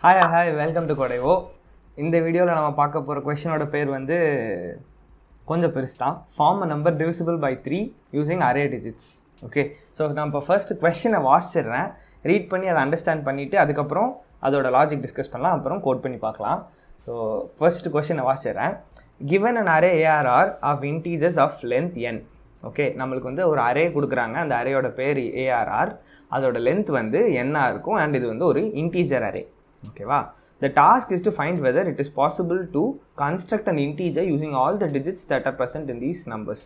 hi hi welcome to கொடைவோ இந்த வீடியோவில் நம்ம பார்க்க போகிற கொஷினோட பேர் வந்து கொஞ்சம் பெருசு தான் form a number divisible by three using array digits okay so நான் இப்போ ஃபர்ஸ்ட் கொஷினை வாசிச்சிடுறேன் ரீட் பண்ணி அதை அண்டர்ஸ்டாண்ட் பண்ணிவிட்டு அதுக்கப்புறம் அதோட லாஜிக் டிஸ்கஸ் பண்ணலாம் அப்புறம் கோட் பண்ணி பார்க்கலாம் ஸோ ஃபர்ஸ்ட் கொஷினை வாசிச்சிடுறேன் given an array ARR of integers of length n okay நம்மளுக்கு வந்து ஒரு அரே கொடுக்குறாங்க அந்த அரேயோட பேர் ஏஆர்ஆர் அதோட லென்த் வந்து என்ன இருக்கும் அண்ட் இது வந்து ஒரு இன்டீஜர் அரே ஓகேவா the task is to find whether it is possible to construct an integer using all the digits that are present in these numbers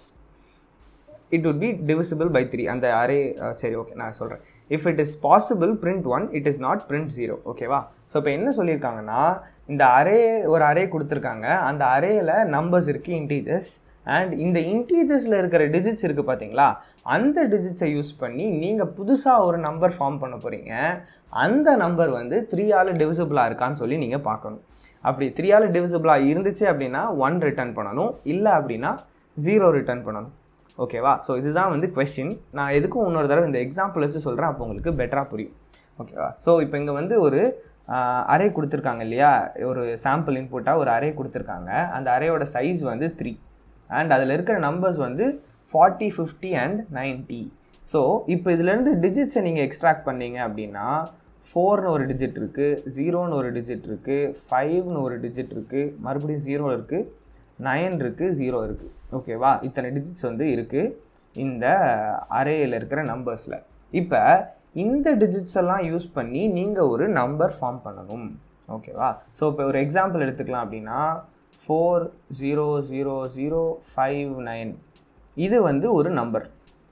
it would be divisible by three அந்த array சரி okay நான் சொல்கிறேன் if it is possible print one it is not print zero ஓகேவா so இப்போ என்ன சொல்லியிருக்காங்கன்னா இந்த array ஒரு அரே கொடுத்துருக்காங்க அந்த அரேயில் நம்பர்ஸ் இருக்குது இன்டீஜர்ஸ் அண்ட் இந்த இன்டீஜர்ஸில் இருக்கிற டிஜிட்ஸ் இருக்குது பார்த்தீங்களா அந்த டிஜிட்ஸை யூஸ் பண்ணி நீங்கள் புதுசாக ஒரு நம்பர் ஃபார்ம் பண்ண போகிறீங்க அந்த நம்பர் வந்து த்ரீயால் டிவிசிபிளாக இருக்கான்னு சொல்லி நீங்கள் பார்க்கணும் அப்படி த்ரீயால் டிவிசிபிளாக இருந்துச்சு அப்படின்னா ஒன் ரிட்டர்ன் பண்ணணும் இல்லை அப்படின்னா ஜீரோ ரிட்டர்ன் பண்ணணும் ஓகேவா ஸோ இதுதான் வந்து கொஷின் நான் எதுக்கும் இன்னொரு தடவை இந்த எக்ஸாம்பிள் வச்சு சொல்கிறேன் அப்போ உங்களுக்கு பெட்டராக புரியும் ஓகேவா ஸோ இப்போ இங்கே வந்து ஒரு அரே கொடுத்துருக்காங்க இல்லையா ஒரு சாம்பிள் இன்புட்டாக ஒரு அரே கொடுத்துருக்காங்க அந்த அரேயோட சைஸ் வந்து த்ரீ அண்ட் அதில் இருக்கிற நம்பர்ஸ் வந்து forty fifty and ninety so இப்போ இதுலேருந்து டிஜிட்ஸை நீங்கள் எக்ஸ்ட்ராக்ட் பண்ணீங்க அப்படின்னா ஃபோர்னு ஒரு டிஜிட் இருக்குது ஜீரோன்னு ஒரு டிஜிட் இருக்குது ஃபைவ்னு ஒரு டிஜிட் இருக்குது மறுபடியும் ஜீரோ இருக்குது நைன் இருக்குது ஜீரோ இருக்குது ஓகேவா இத்தனை டிஜிட்ஸ் வந்து இருக்குது இந்த அரேயில் இருக்கிற நம்பர்ஸில் இப்போ இந்த டிஜிட்ஸ் எல்லாம் யூஸ் பண்ணி நீங்கள் ஒரு நம்பர் ஃபார்ம் பண்ணணும் ஓகேவா ஸோ இப்போ ஒரு எக்ஸாம்பிள் எடுத்துக்கலாம் அப்படின்னா four zero zero zero five nine இது வந்து ஒரு நம்பர்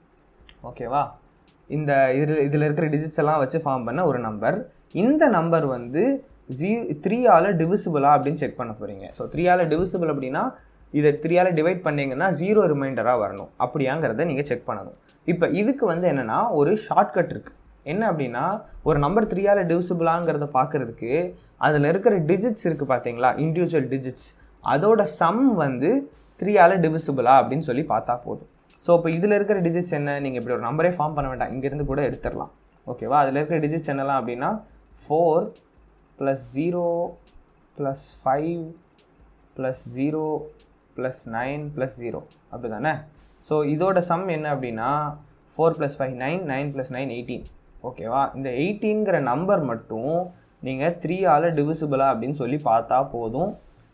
ஓகேவா இந்த இதில் இதில் இருக்கிற டிஜிட்ஸ் எல்லாம் வச்சு ஃபார்ம் பண்ண ஒரு நம்பர் இந்த நம்பர் வந்து ஜீ த்ரீயால் டிவிசிபிளா அப்படின்னு செக் பண்ண போகிறீங்க ஸோ த்ரீயால் டிவிசிபிள் அப்படின்னா இதை த்ரீயால் டிவைட் பண்ணீங்கன்னா ஜீரோ ரிமைண்டராக வரணும் அப்படியாங்கிறத நீங்கள் செக் பண்ணணும் இப்போ இதுக்கு வந்து என்னென்னா ஒரு ஷார்ட்கட் இருக்குது என்ன அப்படின்னா ஒரு நம்பர் த்ரீயால் டிவிசிபிளாங்கிறத பார்க்குறதுக்கு அதில் இருக்கிற டிஜிட்ஸ் இருக்குது பார்த்தீங்களா இண்டிவிஜுவல் டிஜிட்ஸ் அதோட சம் வந்து த்ரீயால் டிவிசிபிளா அப்படின்னு சொல்லி பார்த்தா போதும் ஸோ இப்போ இதில் இருக்கிற டிஜிட்ஸ் என்ன நீங்கள் இப்படி ஒரு நம்பரே ஃபார்ம் பண்ண வேண்டாம் இங்கேருந்து கூட எடுத்துடலாம் ஓகேவா அதில் இருக்கிற டிஜிட்ஸ் என்னலாம் அப்படின்னா four plus zero plus five plus zero plus nine plus zero அப்படி தானே ஸோ இதோட சம் என்ன அப்படின்னா four plus five nine nine plus nine eighteen ஓகேவா இந்த எயிட்டீன்கிற நம்பர் மட்டும் நீங்கள் த்ரீயால் டிவிசிபிளா அப்படின்னு சொல்லி பார்த்தா போதும்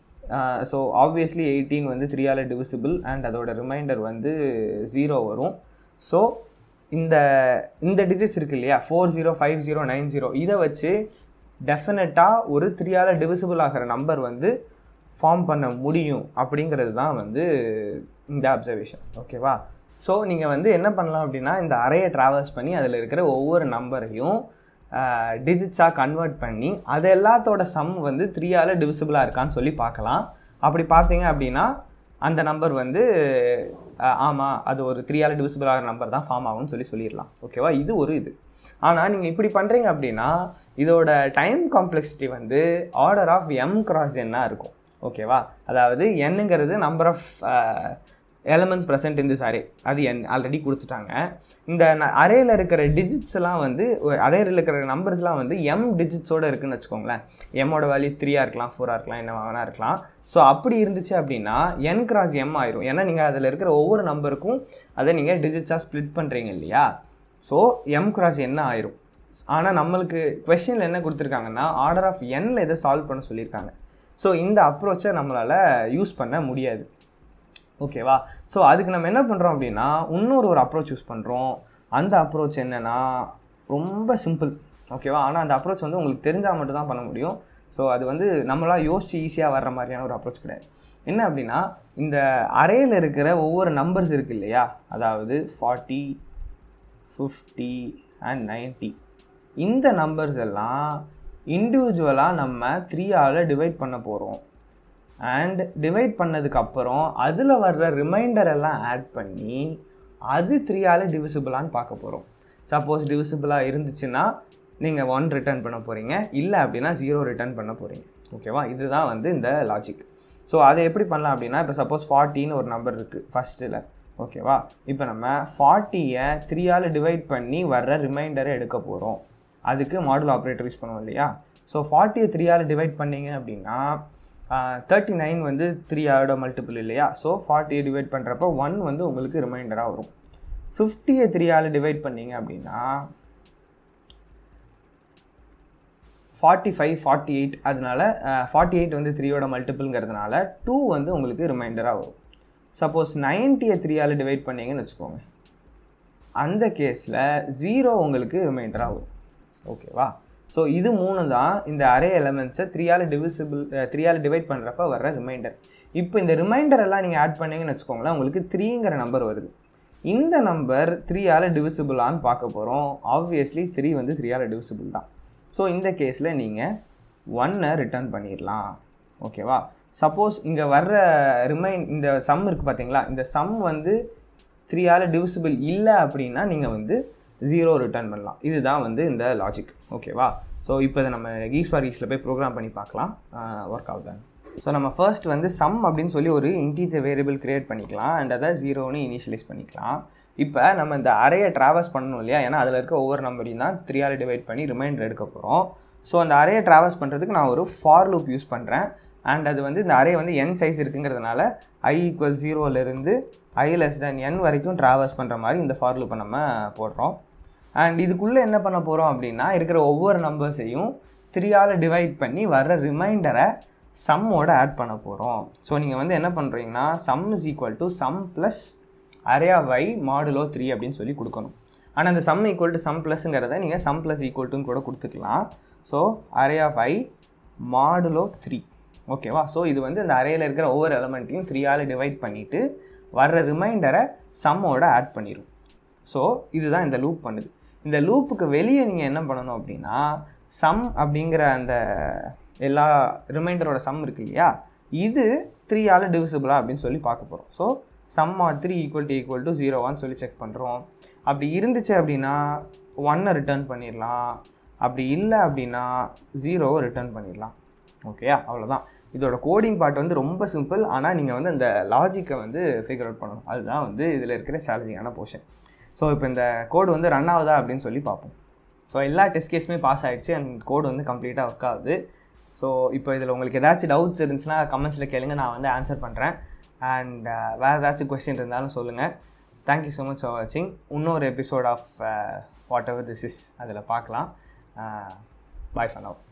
ஸோ ஆப்வியஸ்லி எயிட்டீன் வந்து த்ரீயால் டிவிசிபிள் அண்ட் அதோட ரிமைண்டர் வந்து ஜீரோ வரும் ஸோ இந்த இந்த டிஜிட்ஸ் இருக்கு இல்லையா four zero five zero nine zero இதை வச்சு டெஃபினட்டாக ஒரு த்ரீயால் டிவிசிபிள் ஆகிற நம்பர் வந்து ஃபார்ம் பண்ண முடியும் அப்படிங்கிறது தான் வந்து இந்த அப்சர்வேஷன் ஓகேவா ஸோ நீங்கள் வந்து என்ன பண்ணலாம் அப்படின்னா இந்த அறையை ட்ராவல்ஸ் பண்ணி அதில் இருக்கிற ஒவ்வொரு நம்பரையும் டிஜிட்ஸாக கன்வெர்ட் பண்ணி அது எல்லாத்தோட சம் வந்து த்ரீயால் டிவிசிபிளாக இருக்கான்னு சொல்லி பார்க்கலாம் அப்படி பார்த்தீங்க அப்படின்னா அந்த நம்பர் வந்து ஆமாம் அது ஒரு த்ரீயால் டிவிசிபிள் ஆகிற நம்பர் தான் ஃபார்ம் ஆகும்னு சொல்லி சொல்லிடலாம் ஓகேவா இது ஒரு இது ஆனால் நீங்கள் இப்படி பண்ணுறீங்க அப்படின்னா இதோட டைம் காம்ப்ளெக்சிட்டி வந்து ஆர்டர் ஆஃப் எம் கிராஸ் என்ன இருக்கும் ஓகேவா அதாவது என்னங்கிறது number of elements present in this array அது என் ஆல்ரெடி கொடுத்துட்டாங்க இந்த அரேயில் இருக்கிற டிஜிட்ஸ் எல்லாம் வந்து அரேயில் இருக்கிற நம்பர்ஸ்லாம் வந்து எம் டிஜிட்ஸோடு இருக்குன்னு வச்சுக்கோங்களேன் எம்மோட வேல்யூ த்ரீயாக இருக்கலாம் ஃபோராக இருக்கலாம் என்ன வேணா இருக்கலாம் ஸோ அப்படி இருந்துச்சு அப்படின்னா என் கிராஸ் எம் ஆயிரும் ஏன்னா நீங்கள் அதில் இருக்கிற ஒவ்வொரு நம்பருக்கும் அதை நீங்கள் டிஜிட்ஸாக ஸ்ப்ளிட் பண்ணுறீங்க இல்லையா ஸோ எம் கிராஸ் என்ன ஆயிரும் ஆனால் நம்மளுக்கு கொஷனில் என்ன கொடுத்துருக்காங்கன்னா ஆர்டர் ஆஃப் எண்ணில் எதை சால்வ் பண்ண சொல்லியிருக்காங்க ஸோ இந்த அப்ரோச்சை நம்மளால் யூஸ் பண்ண முடியாது ஓகேவா ஸோ அதுக்கு நம்ம என்ன பண்ணுறோம் அப்படின்னா இன்னொரு ஒரு அப்ரோச் யூஸ் பண்ணுறோம் அந்த அப்ரோச் என்னென்னா ரொம்ப சிம்பிள் ஓகேவா ஆனால் அந்த அப்ரோச் வந்து உங்களுக்கு தெரிஞ்சால் மட்டும் தான் பண்ண முடியும் ஸோ அது வந்து நம்மளாம் யோசிச்சு ஈஸியாக வர்ற மாதிரியான ஒரு அப்ரோச் கிடையாது என்ன அப்படின்னா இந்த அரேயில் இருக்கிற ஒவ்வொரு நம்பர்ஸ் இருக்குது இல்லையா அதாவது ஃபார்ட்டி ஃபிஃப்டி அண்ட் நைன்ட்டி இந்த நம்பர்ஸ் எல்லாம் இண்டிவிஜுவலாக நம்ம த்ரீயால் டிவைட் பண்ண போகிறோம் அண்ட் டிவைட் பண்ணதுக்கப்புறம் அதில் வர்ற ரிமைண்டர் எல்லாம் ஆட் பண்ணி அது த்ரீயால் டிவிசிபிளான்னு பார்க்க போகிறோம் சப்போஸ் டிவிசிபிளாக இருந்துச்சுன்னா நீங்கள் ஒன் ரிட்டர்ன் பண்ண போகிறீங்க இல்லை அப்படின்னா ஜீரோ ரிட்டர்ன் பண்ண போகிறீங்க ஓகேவா இதுதான் வந்து இந்த லாஜிக் ஸோ அதை எப்படி பண்ணலாம் அப்படின்னா இப்போ சப்போஸ் ஃபார்ட்டின்னு ஒரு நம்பர் இருக்குது ஃபஸ்ட்டில் ஓகேவா இப்போ நம்ம ஃபார்ட்டியை த்ரீயால் டிவைட் பண்ணி வர்ற ரிமைண்டரை எடுக்க போகிறோம் அதுக்கு மாடுல் ஆப்ரேட்டர் யூஸ் பண்ணுவோம் இல்லையா ஸோ ஃபார்ட்டியை த்ரீயால் டிவைட் பண்ணீங்க அப்படின்னா தேர்ட்டி நைன் வந்து த்ரீயோட மல்டிபிள் இல்லையா ஸோ ஃபார்ட்டியை டிவைட் பண்ணுறப்போ ஒன் வந்து உங்களுக்கு ரிமைண்டராக வரும் ஃபிஃப்டியை த்ரீயால் டிவைட் பண்ணீங்க அப்படின்னா ஃபார்ட்டி ஃபைவ் ஃபார்ட்டி எயிட் அதனால ஃபார்ட்டி எயிட் வந்து த்ரீயோட மல்டிபிள்ங்கிறதுனால டூ வந்து உங்களுக்கு ரிமைண்டராக வரும் சப்போஸ் நைன்ட்டியை த்ரீயால் டிவைட் பண்ணீங்கன்னு வச்சுக்கோங்க அந்த கேஸில் ஜீரோ உங்களுக்கு ரிமைண்டராக வரும் ஓகேவா ஸோ இது மூணு தான் இந்த அரே எலமெண்ட்ஸை த்ரீயால் டிவிசிபிள் த்ரீயால் டிவைட் பண்ணுறப்ப வர்ற ரிமைண்டர் இப்போ இந்த ரிமைண்டர் எல்லாம் நீங்கள் ஆட் பண்ணீங்கன்னு வச்சுக்கோங்களேன் உங்களுக்கு த்ரீங்கிற நம்பர் வருது இந்த நம்பர் த்ரீயால் டிவிசிபிளான்னு பார்க்க போகிறோம் ஆப்வியஸ்லி த்ரீ வந்து த்ரீயால் டிவிசிபிள் தான் ஸோ இந்த கேஸில் நீங்கள் ஒன்னை ரிட்டர்ன் பண்ணிடலாம் ஓகேவா சப்போஸ் இங்கே வர்ற ரிமைன் இந்த சம் இருக்குது பார்த்தீங்களா இந்த சம் வந்து த்ரீயால் டிவிசிபிள் இல்லை அப்படின்னா நீங்கள் வந்து ஜீரோ ரிட்டர்ன் பண்ணலாம் இதுதான் வந்து இந்த லாஜிக் ஓகேவா ஸோ இப்போ இதை நம்ம ஈஸ் ஃபார் ஈஸில் போய் ப்ரோக்ராம் பண்ணி பார்க்கலாம் ஒர்க் ஆகுதான்னு ஸோ நம்ம ஃபர்ஸ்ட் வந்து சம் அப்படின்னு சொல்லி ஒரு இன்டீஜர் வேரியபிள் க்ரியேட் பண்ணிக்கலாம் அண்ட் அதை ஜீரோன்னு இனிஷியலைஸ் பண்ணிக்கலாம் இப்போ நம்ம இந்த அறையை ட்ராவல்ஸ் பண்ணணும் இல்லையா ஏன்னா அதில் இருக்க ஒவ்வொரு நம்பரையும் தான் த்ரீயால் டிவைட் பண்ணி ரிமைண்டர் எடுக்க போகிறோம் ஸோ அந்த அறையை ட்ராவல்ஸ் பண்ணுறதுக்கு நான் ஒரு ஃபார் லூப் யூஸ் பண்ணுறேன் அண்ட் அது வந்து இந்த அரே வந்து என் சைஸ் இருக்குங்கிறதுனால ஐ ஈக்குவல் ஜீரோலேருந்து ஐ லெஸ் தென் என் வரைக்கும் ட்ராவல்ஸ் பண்ணுற மாதிரி இந்த ஃபார் லூப்பை நம்ம போடுறோம் அண்ட் இதுக்குள்ளே என்ன பண்ண போகிறோம் அப்படின்னா இருக்கிற ஒவ்வொரு நம்பர்ஸையும் த்ரீயால் டிவைட் பண்ணி வர்ற ரிமைண்டரை சம்மோட ஆட் பண்ண போகிறோம் ஸோ நீங்கள் வந்து என்ன பண்ணுறீங்கன்னா sum is equal to sum plus array of I modulo three அப்படின்னு சொல்லி கொடுக்கணும் ஆனால் அந்த சம் ஈக்குவல் டு சம் ப்ளஸ்ங்கிறத நீங்கள் சம் ப்ளஸ் ஈக்குவல் டுன்னு கூட கொடுத்துக்கலாம் so array of I modulo three ஓகேவா ஸோ இது வந்து இந்த அறையில் இருக்கிற ஒவ்வொரு எலமெண்ட்டையும் த்ரீயால் டிவைட் பண்ணிவிட்டு வர்ற ரிமைண்டரை சம்மோட ஆட் பண்ணிடும் ஸோ இதுதான் இந்த லூப் பண்ணுது இந்த லூப்புக்கு வெளியே நீங்கள் என்ன பண்ணணும் அப்படின்னா சம் அப்படிங்கிற அந்த எல்லா ரிமைண்டரோட சம் இருக்கு இல்லையா இது த்ரீயால் டிவிசிபிளா அப்படின்னு சொல்லி பார்க்க போகிறோம் so sum or three equal to equal to ஜீரோவான்னு சொல்லி செக் பண்ணுறோம் அப்படி இருந்துச்சு அப்படின்னா ஒன்னை ரிட்டர்ன் பண்ணிடலாம் அப்படி இல்லை அப்படின்னா ஜீரோவை ரிட்டர்ன் பண்ணிடலாம் ஓகேயா அவ்வளோதான் இதோட கோடிங் பார்ட் வந்து ரொம்ப சிம்பிள் ஆனால் நீங்கள் வந்து அந்த லாஜிக்கை வந்து ஃபிகர் அவுட் பண்ணணும் அதுதான் வந்து இதில் இருக்கிற சேலஞ்சிங்கான போர்ஷன் ஸோ இப்போ இந்த கோடு வந்து ரன் ஆகுதா அப்படின்னு சொல்லி பார்ப்போம் ஸோ எல்லா டெஸ்ட் கேஸுமே பாஸ் ஆகிடுச்சு அண்ட் கோடு வந்து கம்ப்ளீட்டாக ஒர்க் ஆகுது ஸோ இப்போ இதில் உங்களுக்கு ஏதாச்சும் டவுட்ஸ் இருந்துச்சுன்னா கமெண்ட்ஸில் கேளுங்க நான் வந்து ஆன்சர் பண்ணுறேன் அண்ட் வேறு ஏதாச்சும் கொஸ்டின் இருந்தாலும் சொல்லுங்கள் தேங்க்யூ ஸோ மச் ஃபார் வாட்சிங் இன்னொரு episode of whatever this is அதில் பார்க்கலாம் பாய் ஃபார் நவ்